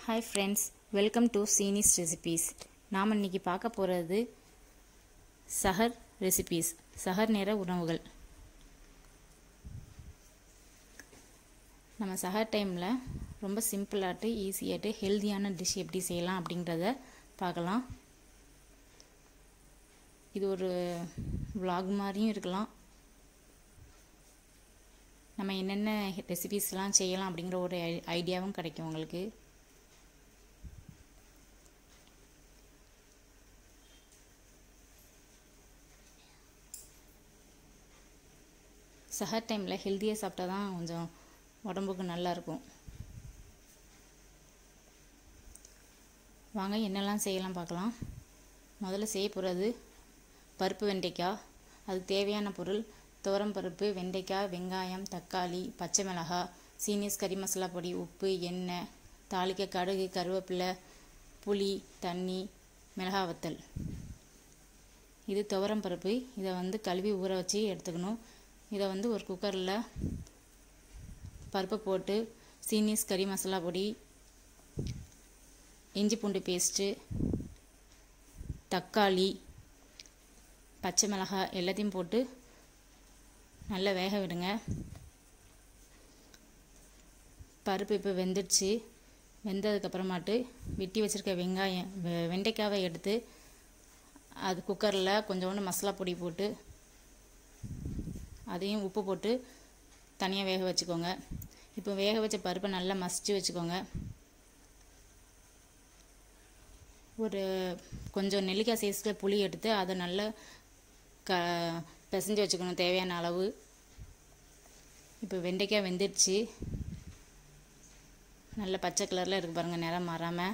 hi friends welcome to seniors recipes நாம் இன்னைக்கு பார்க்க போகிறது சஹர் ரெசிபீஸ் சஹர் நேர உணவுகள் நம்ம சஹர் டைமில் ரொம்ப சிம்பிளாட்டு ஈஸியாட்டு ஹெல்தியான டிஷ் எப்படி செய்யலாம் அப்படிங்கிறத பார்க்கலாம் இது ஒரு vlog மாதிரியும் இருக்கலாம் நம்ம என்னென்ன ரெசிபீஸ்லாம் செய்யலாம் அப்படிங்கிற ஒரு ஐ- ஐடியாவும் கிடைக்கும் உங்களுக்கு சஹர் டைமில் ஹெல்த்தியாக சாப்பிட்டா தான் கொஞ்சம் உடம்புக்கு நல்லா இருக்கும் வாங்க என்னெல்லாம் செய்யலாம் பார்க்கலாம் முதல்ல செய்ய போகிறது பருப்பு வெண்டைக்காய் அதுக்கு தேவையான பொருள் துவரம் பருப்பு வெண்டைக்காய் வெங்காயம் தக்காளி பச்சை மிளகாய் சீனியஸ் கறி மசாலா பொடி உப்பு எண்ணெய் தாளிக்க கடுகு கருவேப்பிலை புளி தண்ணி மிளகாய் வத்தல் இது துவரம் பருப்பு இதை வந்து கழுவி ஊற வச்சு எடுத்துக்கணும் இதை வந்து ஒரு குக்கரில் பருப்பை போட்டு சீனியஸ் கறி மசாலா பொடி இஞ்சி பூண்டு பேஸ்ட்டு தக்காளி பச்சை மிளகாய் எல்லாத்தையும் போட்டு நல்லா வேக விடுங்க பருப்பு இப்போ வெந்துடுச்சு வெந்ததுக்கப்புறமாட்டு வெட்டி வச்சுருக்க வெங்காயம் வெ- வெண்டைக்காவை எடுத்து அது குக்கரில் கொஞ்சோண்டு மசாலா பொடி போட்டு அதையும் உப்பு போட்டு தனியாக வேக வச்சுக்கோங்க இப்போ வேக வச்ச பருப்பை நல்லா மசிச்சு வச்சுக்கோங்க ஒரு கொஞ்சம் நெல்லிக்காய் சைஸில் புளி எடுத்து அதை நல்லா க பிசைஞ்சு வச்சுக்கணும் தேவையான அளவு இப்போ வெண்டைக்காய் வெந்துடுச்சு நல்ல பச்சை கலரில் இருக்கு பாருங்கள் நிறம் மாறாமல்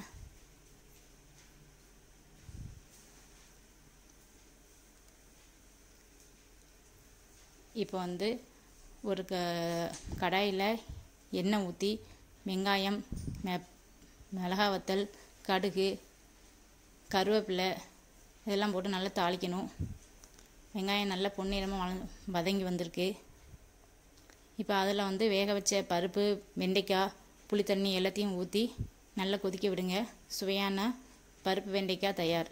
இப்போ வந்து ஒரு க கடாயில் எண்ணெய் ஊற்றி வெங்காயம் மெ மிளகா வத்தல் கடுகு கருவேப்பிலை இதெல்லாம் போட்டு நல்லா தாளிக்கணும் வெங்காயம் நல்லா பொன்னிறமாக வள வதங்கி வந்திருக்கு இப்போ அதில் வந்து வேக வச்ச பருப்பு வெண்டைக்காய் புளி தண்ணி எல்லாத்தையும் ஊற்றி நல்லா கொதிக்க விடுங்க சுவையான பருப்பு வெண்டைக்காய் தயார்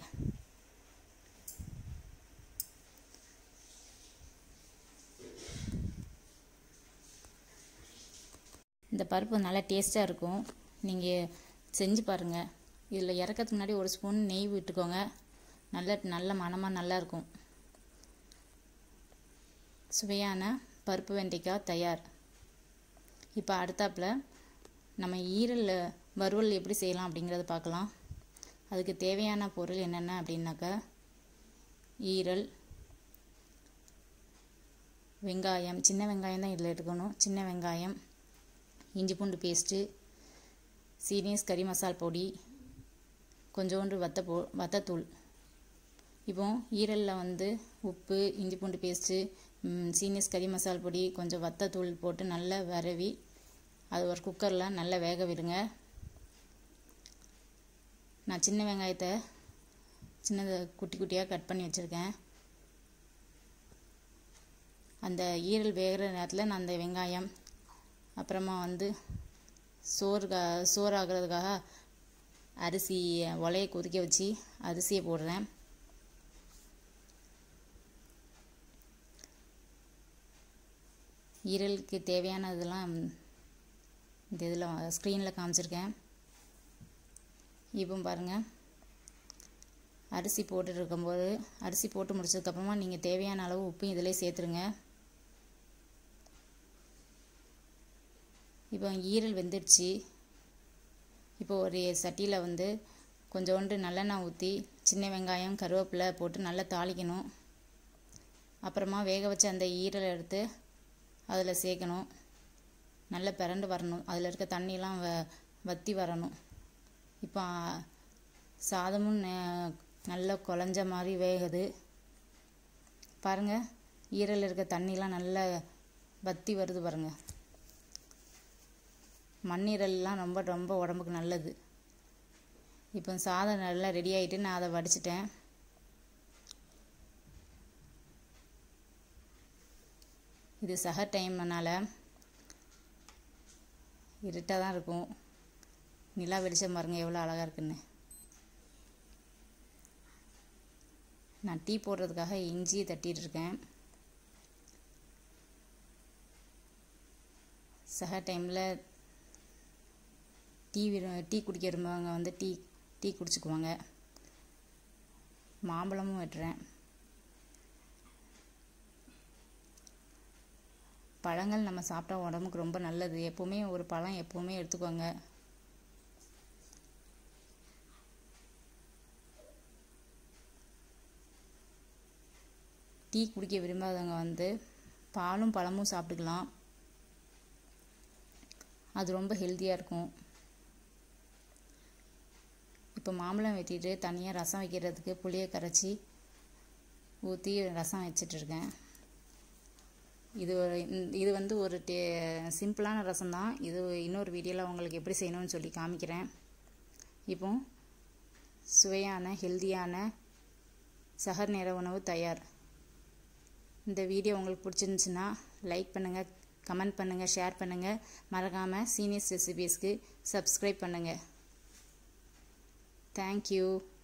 இந்த பருப்பு நல்லா டேஸ்ட்டாக இருக்கும் நீங்கள் செஞ்சு பாருங்கள் இதில் இறக்கிறதுக்கு முன்னாடி ஒரு ஸ்பூன் நெய் விட்டுக்கோங்க நல்ல நல்ல மணமாக நல்லா இருக்கும் சுவையான பருப்பு வெண்டைக்காய் தயார் இப்போ அடுத்தாப்புல நம்ம ஈரல் வறுவல் எப்படி செய்யலாம் அப்படிங்கிறத பார்க்கலாம் அதுக்கு தேவையான பொருள் என்னென்ன அப்படின்னாக்கா ஈரல் வெங்காயம் சின்ன வெங்காயம் தான் இதில் எடுக்கணும் சின்ன வெங்காயம் இஞ்சி பூண்டு பேஸ்ட்டு சீனியஸ் கறி மசால் பொடி கொஞ்சோண்டு வத்த போ வத்தத்தூள் இப்போ ஈரலில் வந்து உப்பு இஞ்சி பூண்டு பேஸ்ட்டு சீனியஸ் கறி மசால் பொடி கொஞ்சம் வத்தத்தூள் போட்டு நல்லா விரவி அது ஒரு குக்கரில் நல்லா வேக விடுங்க நான் சின்ன வெங்காயத்தை சின்னதை குட்டி குட்டியாக கட் பண்ணி வச்சுருக்கேன் அந்த ஈரல் வேகிற நேரத்தில் நான் அந்த வெங்காயம் அப்புறமா வந்து சோறு கா சோறு ஆகிறதுக்காக அரிசி உலையை கொதிக்க வச்சு அரிசியை போடுறேன் ஈரலுக்கு தேவையான இதெல்லாம் இந்த இதில் ஸ்க்ரீனில் காமிச்சிருக்கேன் இப்போ பாருங்கள் அரிசி போட்டுட்டு இருக்கும்போது அரிசி போட்டு முடிச்சதுக்கப்புறமா நீங்கள் தேவையான அளவு உப்பையும் இதிலே சேர்த்துருங்க இப்போ ஈரல் வெந்துடுச்சு இப்போ ஒரு சட்டியில் வந்து கொஞ்சோண்டு நல்லெண்ணெய் ஊற்றி சின்ன வெங்காயம் கருவேப்பிலை போட்டு நல்லா தாளிக்கணும் அப்புறமா வேக வச்ச அந்த ஈரலை எடுத்து அதில் சேர்க்கணும் நல்லா பிறண்டு வரணும் அதில் இருக்க தண்ணியெலாம் வ வற்றி வரணும் இப்போ சாதமும் நெ- நல்லா குழஞ்ச மாதிரி வேகுது பாருங்கள் ஈரல் இருக்க தண்ணிலாம் நல்லா வற்றி வருது பாருங்கள் மண்ணீரல்லாம் ரொம்ப ரொம்ப உடம்புக்கு நல்லது இப்போ சாதம் நல்லா ரெடி ஆகிட்டு நான் அதை வடிச்சிட்டேன் இது சஹர் டைம்னால இருட்டாக தான் இருக்கும் நிலா வெளிச்சம் பாருங்கள் எவ்வளோ அழகாக இருக்குன்னு நான் டீ போடுறதுக்காக இஞ்சியை தட்டிட்டு இருக்கேன் சக டைமில் டீ விரு- டீ குடிக்க விரும்புறவங்க வந்து டீ டீ குடிச்சுக்குவாங்க மாம்பழமும் வெட்டுறேன் பழங்கள் நம்ம சாப்பிட்டா உடம்புக்கு ரொம்ப நல்லது எப்போவுமே ஒரு பழம் எப்போவுமே எடுத்துக்கோங்க டீ குடிக்க விரும்பாதவங்க வந்து பாலும் பழமும் சாப்பிட்டுக்கலாம் அது ரொம்ப ஹெல்த்தியாக இருக்கும் இப்போ மாம்பழம் வெட்டிட்டு தனியாக ரசம் வைக்கிறதுக்கு புளியை கரைச்சி ஊற்றி ரசம் வச்சிட்ருக்கேன் இது ஒரு இந்த- இது வந்து ஒரு டே சிம்பிளான ரசம் தான் இது இன்னொரு வீடியோவில் உங்களுக்கு எப்படி செய்யணும்னு சொல்லி காமிக்கிறேன் இப்போ சுவையான ஹெல்தியான சகர் நேர உணவு தயார் இந்த வீடியோ உங்களுக்கு பிடிச்சிருந்துச்சுன்னா லைக் பண்ணுங்கள் கமெண்ட் பண்ணுங்கள் ஷேர் பண்ணுங்கள் மறக்காமல் சீனியர்ஸ் ரெசிபீஸ்க்கு சப்ஸ்கிரைப் பண்ணுங்கள் தேங்க்யூ